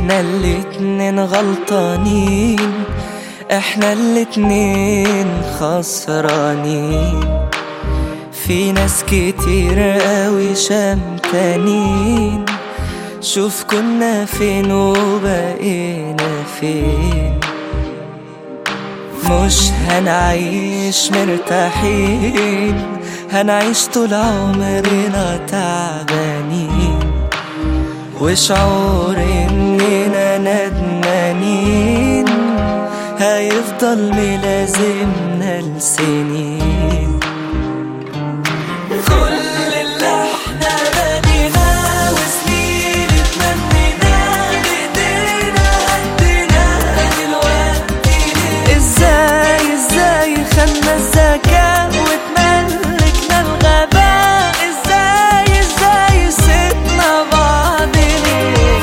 احنا الاتنين غلطانين احنا الاتنين خسرانين في ناس كتير قوي شمتانين شوف كنا فين وبقينا فين مش هنعيش مرتاحين هنعيش طول عمرنا تعبانين وشعور اننا ندمانين هيفضل ملازمنا لسنين كل اللي احنا بنيناه وسنين اتمنيناه بايدينا عديناه دلوقتي ليه؟ ازاي ازاي خدنا الذكاء واتملكنا الغباء ازاي ازاي سيبنا بعض ليه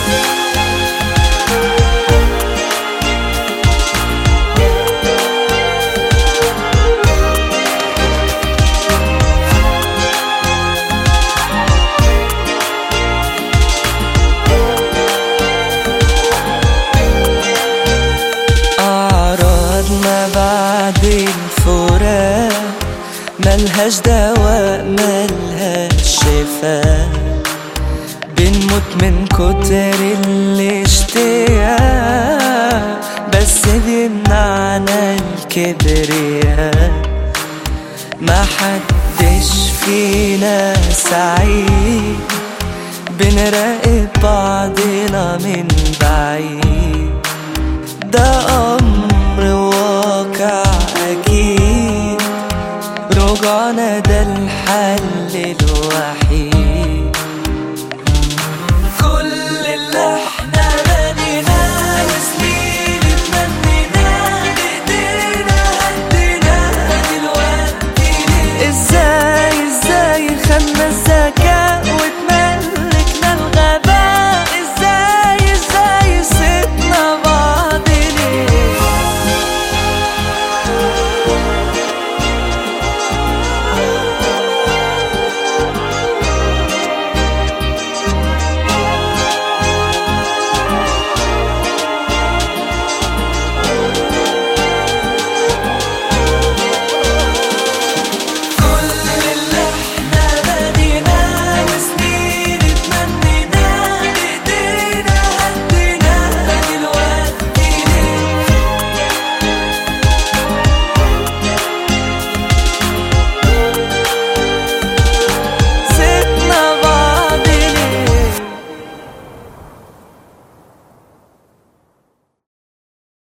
أعراضنا بعد الفراق ملهاش دواء ملهاش شفاء بنموت من كتر الاشتياق بس بيمنعنا الكبرياء ما حدش فينا سعيد بنراقب بعضنا من بعيد ده أمر واقع أكيد رجعنا ده الحل الوحيد